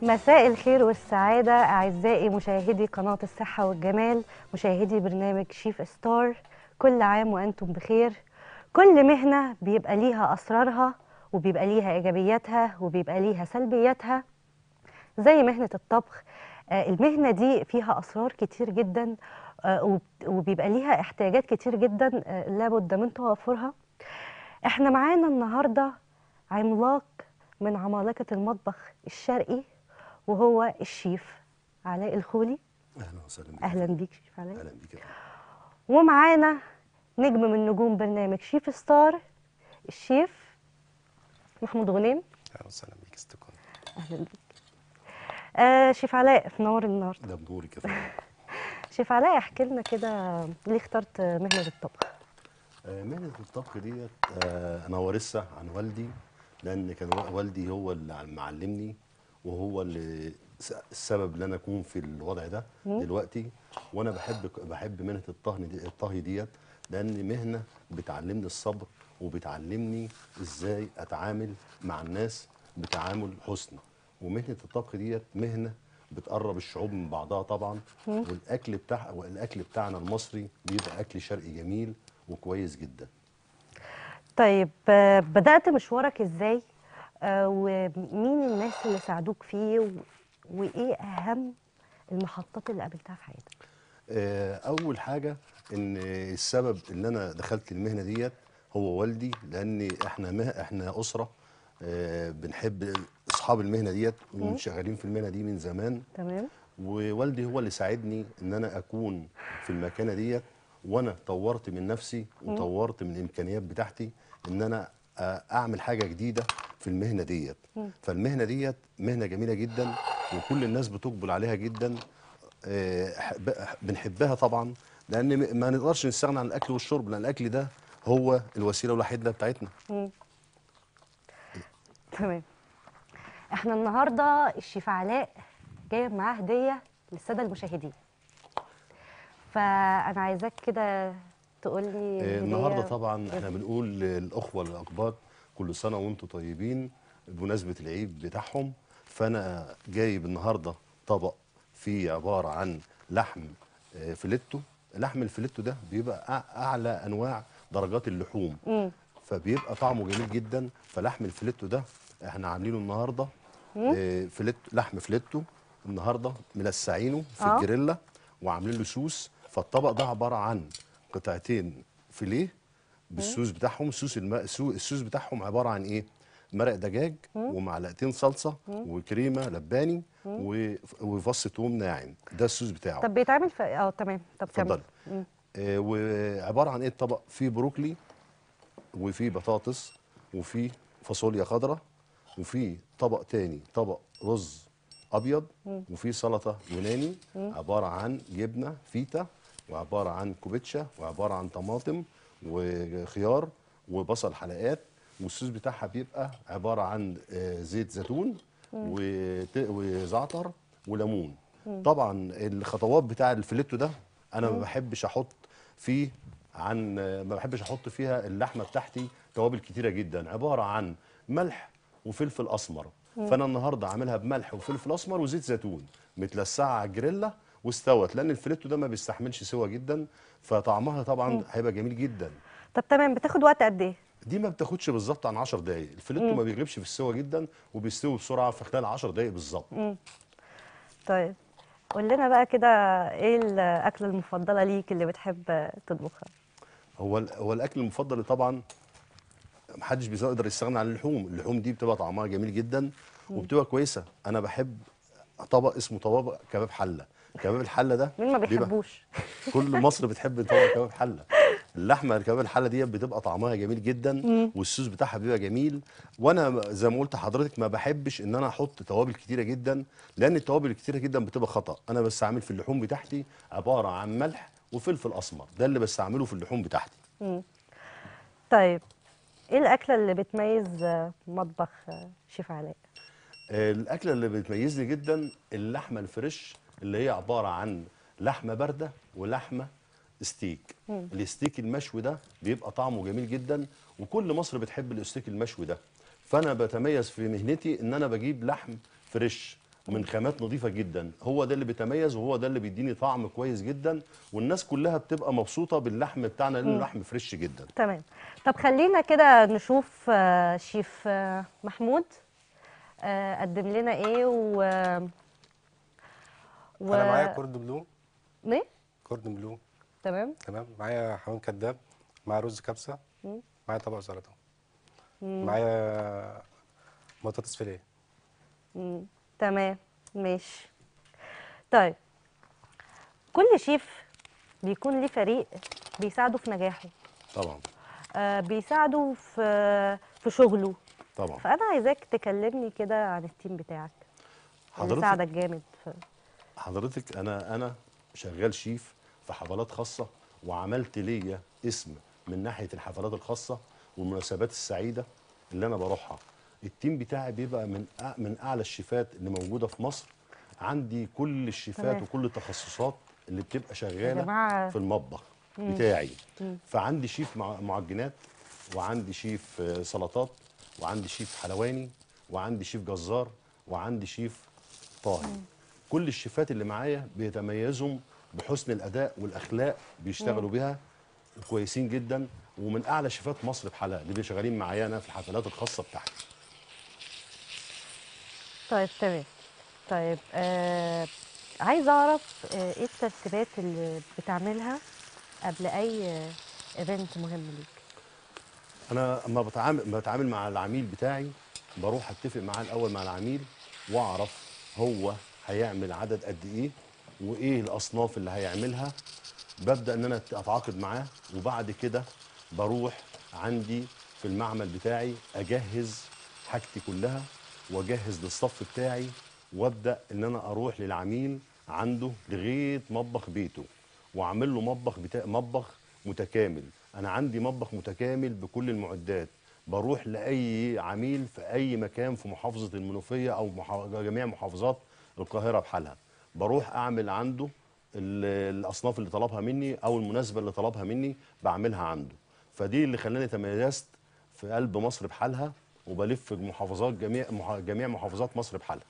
مساء الخير والسعادة أعزائي مشاهدي قناة الصحة والجمال مشاهدي برنامج شيف ستار كل عام وأنتم بخير كل مهنة بيبقى ليها أسرارها وبيبقى ليها إيجابياتها وبيبقى ليها سلبياتها زي مهنة الطبخ آه، المهنة دي فيها أسرار كتير جدا آه، وب- وبيبقى ليها احتياجات كتير جدا آه، لابد من توفرها احنا معانا النهاردة عملاق من عمالقة المطبخ الشرقي وهو الشيف علاء الخولي اهلا وسهلا بك اهلا بيك شيف علاء اهلا بك يا فندم. ومعانا نجم من نجوم برنامج شيف ستار الشيف محمود غنيم اهلا وسهلا بك استكون اهلا بيك آه شيف علاء في نور النهارده ده بنورك يا فندم شيف علاء احكي لنا كده ليه اخترت مهنه الطبخ آه، مهنه الطبخ ديت آه، انا وارثها عن والدي لان كان و- والدي هو اللي عم- معلمني وهو اللي س- السبب ان انا اكون في الوضع ده دلوقتي وانا بحب بحب مهنه الطهي دي الطهي ديت لان مهنه بتعلمني الصبر وبتعلمني ازاي اتعامل مع الناس بتعامل حسني ومهنه الطبخ ديت مهنه بتقرب الشعوب من بعضها طبعا والاكل بتاع والاكل بتاعنا المصري بيبقى اكل شرقي جميل وكويس جدا طيب آه، بدات مشوارك ازاي آه، ومين الناس اللي ساعدوك فيه و... وايه اهم المحطات اللي قابلتها في حياتك آه، اول حاجه ان السبب ان انا دخلت المهنه ديت هو والدي لان احنا مه... احنا اسره آه، بنحب اصحاب المهنه ديت وشغالين في المهنه دي من زمان تمام ووالدي هو اللي ساعدني ان انا اكون في المكانه ديت وانا طورت من نفسي وطورت من الامكانيات بتاعتي ان انا آه، اعمل حاجه جديده في المهنه ديت فالمهنه ديت مهنه جميله جدا وكل الناس بتقبل عليها جدا آه، حب- بنحبها طبعا لان م- ما نقدرش نستغنى عن الاكل والشرب لان الاكل ده هو الوسيله الوحيده بتاعتنا تمام احنا النهارده الشيف علاء جايب معاه هديه للساده المشاهدين فانا عايزاك كده تقول لي آه، النهارده طبعا احنا بنقول للاخوه الاقباط كل سنه وانتم طيبين بمناسبه العيد بتاعهم فانا جايب النهارده طبق فيه عباره عن لحم آه، فيليتو لحم الفيليتو ده بيبقى أع- اعلى انواع درجات اللحوم فبيبقى طعمه جميل جدا فلحم الفيليتو ده احنا عاملينه النهارده آه، فيليتو لحم فيليتو النهارده ملسعينه في آه. الجريلا وعاملين له سوس فالطبق ده عباره عن قطعتين فيليه بالسوس بتاعهم السوس الم... السو- السوس بتاعهم عباره عن ايه مرق دجاج ومعلقتين صلصه وكريمه لباني و... وفص توم ناعم ده السوس بتاعه طب بيتعمل في اه تمام طب كمل. اتفضلي آه وعباره عن ايه الطبق فيه بروكلي وفيه بطاطس وفيه فاصوليا خضراء وفيه طبق تاني طبق رز ابيض وفيه سلطه يوناني عباره عن جبنه فيتا وعباره عن كوبيتشا وعباره عن طماطم وخيار وبصل حلقات والصوص بتاعها بيبقى عباره عن آه، زيت زيتون وت- وزعتر وليمون طبعا الخطوات بتاع الفليتو ده انا ما بحبش احط فيه عن ما بحبش احط فيها اللحمه بتاعتي توابل كتيره جدا عباره عن ملح وفلفل اسمر فانا النهارده عاملها بملح وفلفل اسمر وزيت زيتون متلسعه على الجريلا واستوت لان الفليتو ده ما بيستحملش سوا جدا فطعمها طبعا هيبقى جميل جدا طب تمام بتاخد وقت قد ايه دي ما بتاخدش بالظبط عن 10 دقائق الفليتو ما بيغلبش في السوا جدا وبيستوي بسرعه في خلال 10 دقائق بالظبط طيب قول لنا بقى كده ايه الاكله المفضله ليك اللي بتحب تطبخها هو ال- هو الاكل المفضل طبعا محدش بيقدر يستغنى عن اللحوم اللحوم دي بتبقى طعمها جميل جدا وبتبقى كويسه انا بحب طبق اسمه طبق كباب حله كباب الحله ده مين ما بيبقى- بيحبوش كل مصر بتحب طبق كباب حله اللحمه الكباب الحله دي بتبقى طعمها جميل جدا والصوص بتاعها بيبقى جميل وانا زي ما قلت لحضرتك ما بحبش ان انا احط توابل كتيره جدا لان التوابل الكتيره جدا بتبقى خطا انا بستعمل في اللحوم بتاعتي عباره عن ملح وفلفل اسمر ده اللي بستعمله في اللحوم بتاعتي طيب ايه الاكله اللي بتميز مطبخ شيف علاء آه، الاكله اللي بتميزني جدا اللحمه الفريش اللي هي عباره عن لحمه بارده ولحمه ستيك الستيك المشوي ده بيبقى طعمه جميل جدا وكل مصر بتحب الستيك المشوي ده فانا بتميز في مهنتي ان انا بجيب لحم فريش من خامات نظيفه جدا هو ده اللي بيتميز وهو ده اللي بيديني طعم كويس جدا والناس كلها بتبقى مبسوطه باللحم بتاعنا لانه لحم فريش جدا تمام طب خلينا كده نشوف آه، شيف آه، محمود آه، قدم لنا ايه و و انا معايا كورد بلو ايه كورد بلو تمام تمام معايا حمام كداب معايا رز كبسه مم. معايا طبق سلطه مم. معايا بطاطس فيليه مم. تمام ماشي طيب كل شيف بيكون ليه فريق بيساعده في نجاحه طبعا آه بيساعده في في شغله طبعا فانا عايزاك تكلمني كده عن التيم بتاعك اللي حضرتك ساعدك جامد في حضرتك انا انا شغال شيف في حفلات خاصه وعملت ليا اسم من ناحيه الحفلات الخاصه والمناسبات السعيده اللي انا بروحها التيم بتاعي بيبقى من أع- من اعلى الشيفات اللي موجوده في مصر عندي كل الشيفات تمام. وكل التخصصات اللي بتبقى شغاله جماعة. في المطبخ بتاعي فعندي شيف مع- معجنات وعندي شيف آه، سلطات وعندي شيف حلواني وعندي شيف جزار وعندي شيف طاهي كل الشيفات اللي معايا بيتميزوا بحسن الاداء والاخلاق بيشتغلوا بيها كويسين جدا ومن اعلى شيفات مصر بحالها اللي شغالين معايا انا في الحفلات الخاصه بتاعتي طيب تمام طيب آه عايزه اعرف آه ايه الترتيبات اللي بتعملها قبل اي ايفنت مهم ليك انا اما بتعامل ما بتعامل مع العميل بتاعي بروح اتفق معاه الاول مع العميل واعرف هو هيعمل عدد قد ايه وايه الاصناف اللي هيعملها ببدا ان انا اتعاقد معاه وبعد كده بروح عندي في المعمل بتاعي اجهز حاجتي كلها واجهز للصف بتاعي وابدا ان انا اروح للعميل عنده لغايه مطبخ بيته واعمل له مطبخ بتا... مطبخ متكامل انا عندي مطبخ متكامل بكل المعدات بروح لاي عميل في اي مكان في محافظه المنوفيه او محا... جميع محافظات القاهره بحالها بروح اعمل عنده ال- الاصناف اللي طلبها مني او المناسبه اللي طلبها مني بعملها عنده فدي اللي خلاني تميزت في قلب مصر بحالها وبلف محافظات جميع مح... جميع محافظات مصر بحالها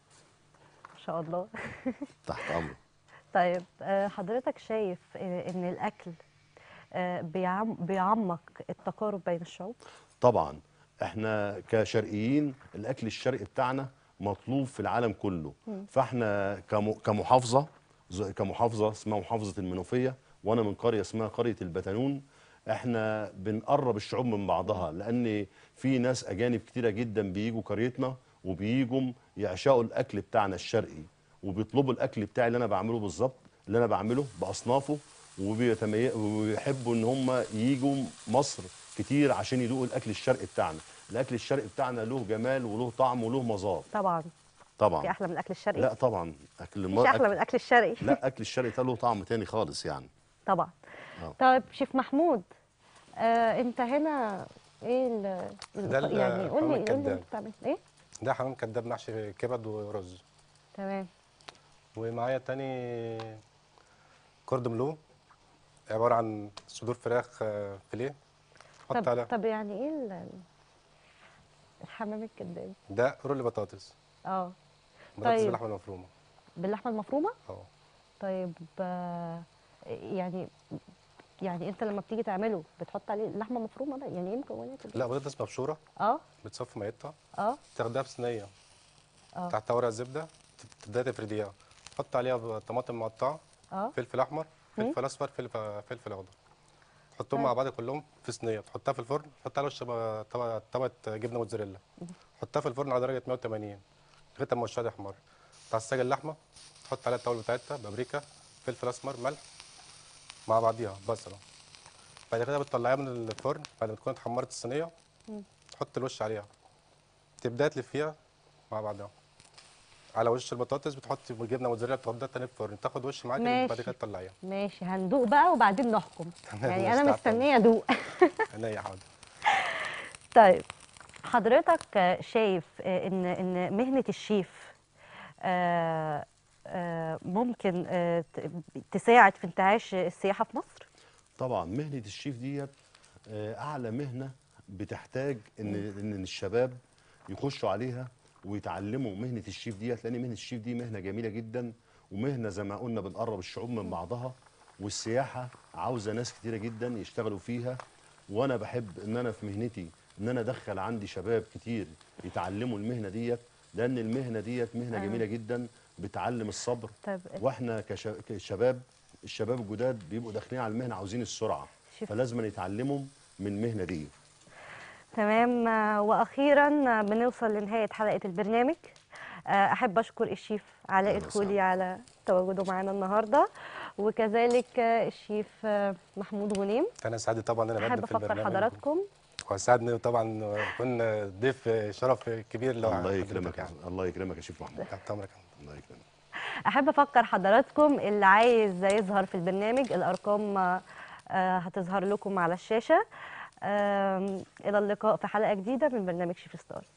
ما شاء الله تحت امرك طيب آه حضرتك شايف آه ان الاكل آه بيعم بيعمق التقارب بين الشعوب طبعا احنا كشرقيين الاكل الشرقي بتاعنا مطلوب في العالم كله فاحنا كم- كمحافظه ز- كمحافظه اسمها محافظه المنوفيه وانا من قريه اسمها قريه البتنون احنا بنقرب الشعوب من بعضها لان في ناس اجانب كتيره جدا بيجوا قريتنا وبيجوا يعشقوا الاكل بتاعنا الشرقي وبيطلبوا الاكل بتاعي اللي انا بعمله بالظبط اللي انا بعمله باصنافه وبيتمي... ويحبوا ان هم يجوا مصر كتير عشان يدوقوا الاكل الشرقي بتاعنا الاكل الشرقي بتاعنا له جمال وله طعم وله مذاق طبعا في طبعا احلى من الاكل الشرقي لا طبعا اكل مفيش احلى من الاكل الشرقي لا اكل الشرقي ده له طعم تاني خالص يعني طبعا آه. طيب شيف محمود آه انت هنا ايه ال ده ال- يعني قول لي الحمام قول لي الكداب. انت بتعمل ايه ده حمام كداب محشي كبد ورز تمام ومعايا تاني كورد بلو عباره عن صدور فراخ آه، فيليه حط طب على طب يعني ايه ال- الحمام الكداب ده رول بطاطس اه بطاطس طيب. باللحمه المفرومه باللحمه المفرومه اه طيب آه، يعني يعني انت لما بتيجي تعمله بتحط عليه اللحمه مفرومه بقى يعني ايه مكونات ال- لا بطاطس مبشوره اه بتصفي ميتها اه تاخدها في صينيه اه تحت ورق زبده تبداي تفرديها تحط عليها طماطم مقطعه اه فلفل احمر فلفل اصفر فلفل فلفل اخضر تحطهم طيب. مع بعض كلهم في صينيه تحطها في الفرن تحط على وش بقى طبقه طبقه جبنه موتزاريلا حطها في الفرن على درجه 180 لغايه اما وشها يحمر تعصج اللحمه تحط عليها التوابل بتاعتها بابريكا فلفل اسمر ملح مع بعضيها بصله بعد كده بتطلعيها من الفرن بعد ما تكون اتحمرت الصينيه تحط الوش عليها تبداي تلفيها مع بعضها على وش البطاطس بتحطي جبنه موتزاريلا تحطها تاني في الفرن تاخد وش معاكي بعد ماشي. كده تطلعيها ماشي هندوق بقى وبعدين نحكم تمام، يعني انا مستعد. مستنيه ادوق عينيا حاضر طيب حضرتك آه، شايف آه، ان ان مهنه الشيف آه، آه، ممكن آه، ت- تساعد في انتعاش السياحه في مصر طبعا مهنه الشيف ديت آه، اعلى مهنه بتحتاج ان ان الشباب يخشوا عليها ويتعلموا مهنه الشيف ديت لان مهنه الشيف دي مهنه جميله جدا ومهنه زي ما قلنا بنقرب الشعوب من بعضها والسياحه عاوزه ناس كتيره جدا يشتغلوا فيها وانا بحب ان انا في مهنتي ان انا ادخل عندي شباب كتير يتعلموا المهنه ديت لان المهنه ديت مهنه أيوة. جميله جدا بتعلم الصبر طب واحنا كش- كشباب الشباب الجداد بيبقوا داخلين على المهنه عاوزين السرعه شوف. فلازم يتعلموا من المهنه دي تمام آه، واخيرا آه، بنوصل لنهايه حلقه البرنامج آه، احب اشكر الشيف علاء أهلا الخولي وسهلا. على تواجده معنا النهارده وكذلك آه، الشيف آه، محمود غنيم انا سعيد طبعا ان انا احب بقدم في افكر البرنامج حضراتكم وسعدني طبعا كنا ضيف شرف كبير لو الله حضرتك يكرمك يعني. الله يكرمك يا شيف محمود تحت امرك الله يكرمك احب افكر حضراتكم اللي عايز يظهر في البرنامج الارقام آه، آه، هتظهر لكم على الشاشه آم، الى اللقاء في حلقه جديده من برنامج شيف ستار